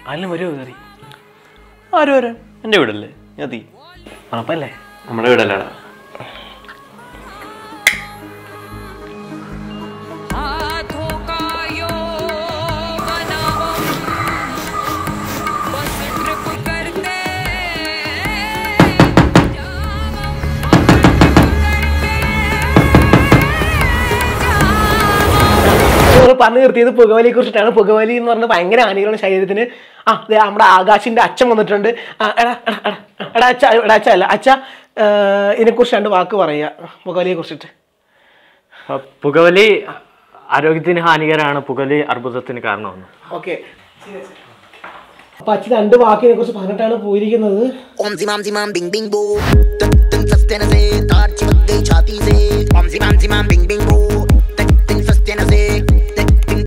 ആരെങ്കിലും വരുമോ കയറി ആരും വരാൻ എൻ്റെ വീടല്ലേ ഞാൻ തീ ഉറപ്പല്ലേ നമ്മുടെ വീടല്ലേടാ हाथों का योग नवम बस ट्रिप करते നമ്മൾ പറഞ്ഞു നിർത്തിയത് പുകവലിയെ കുറിച്ചിട്ടാണ് പുകവലി എന്ന് പറഞ്ഞാൽ ഭയങ്കര ഹാനികളാണ് ശരീരത്തിന് ആ ദേ നമ്മുടെ ആകാശിന്റെ അച്ഛൻ വന്നിട്ടുണ്ട് ആ, എടാ എടാ, എടാ, എടാ അച്ഛ എടാ അച്ഛ അല്ല അച്ഛ ഇതിനെക്കുറിച്ച് രണ്ട് വാക്ക് പറയുക പുകവലിയെ കുറിച്ചിട്ട് ആ, പുകവലി ആരോഗ്യത്തിന് ഹാനികരമാണ് പുകവലി അർബുദത്തിന് കാരണമാണ് ഓക്കെ അപ്പൊ അച്ഛൻ രണ്ട് വാക്കിനെ കുറിച്ച് പറഞ്ഞിട്ടാണ് പോയിരിക്കുന്നത് ओम जिमाम जिमाम बिंग बिंग बो तन तन सस्ते न से तार चिपक गई छाती से ओम जिमाम जिमाम बिंग बिंग बो